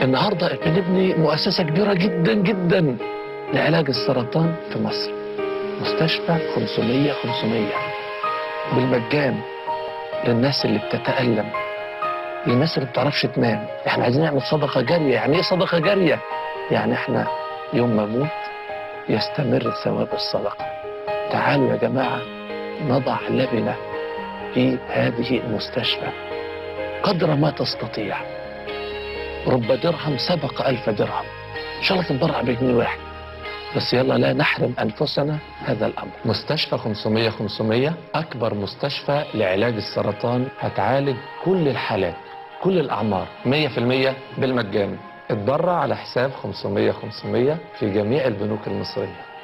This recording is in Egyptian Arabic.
النهارده بنبني مؤسسه كبيره جدا جدا لعلاج السرطان في مصر مستشفى 500 500 بالمجان للناس اللي بتتألم للناس اللي ما بتعرفش تنام احنا عايزين نعمل صدقه جاريه يعني ايه صدقه جاريه يعني احنا يوم ما اموت يستمر ثواب الصدقه تعالوا يا جماعه نضع لبنه في هذه المستشفى قدر ما تستطيع رب درهم سبق ألف درهم إن شاء الله تتبرع بجنيه واحد بس يلا لا نحرم أنفسنا هذا الأمر مستشفى 500 500 أكبر مستشفى لعلاج السرطان هتعالج كل الحالات كل الأعمار 100% بالمجان اتبرع على حساب 500 500 في جميع البنوك المصرية